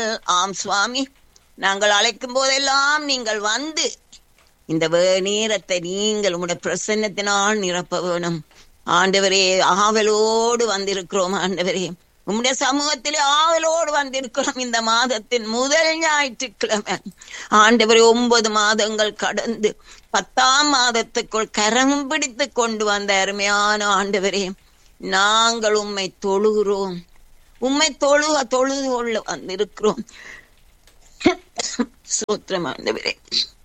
ஆம் சுவாமி நாங்கள் அழைக்கும் போதெல்லாம் நீங்கள் வந்து இந்த வே- நேரத்தை நீங்கள் உங்களுடைய பிரசன்னத்தினால் நிரப்ப வேணும் ஆண்டவரே ஆவலோடு வந்திருக்கிறோம் ஆண்டவரே உம்முடைய சமூகத்திலே ஆவலோடு வந்திருக்கிறோம் இந்த மாதத்தின் முதல் ஞாயிற்றுக்கிழமை ஆண்டவரே ஒன்பது மாதங்கள் கடந்து பத்தாம் மாதத்துக்குள் கரம் பிடித்து கொண்டு வந்த அருமையான ஆண்டவரே நாங்கள் உம்மை தொழுகிறோம் உம்மை தொழுக தொழுது கொள்ள வந்திருக்கிறோம் சூத்திரம் ஆண்டவரே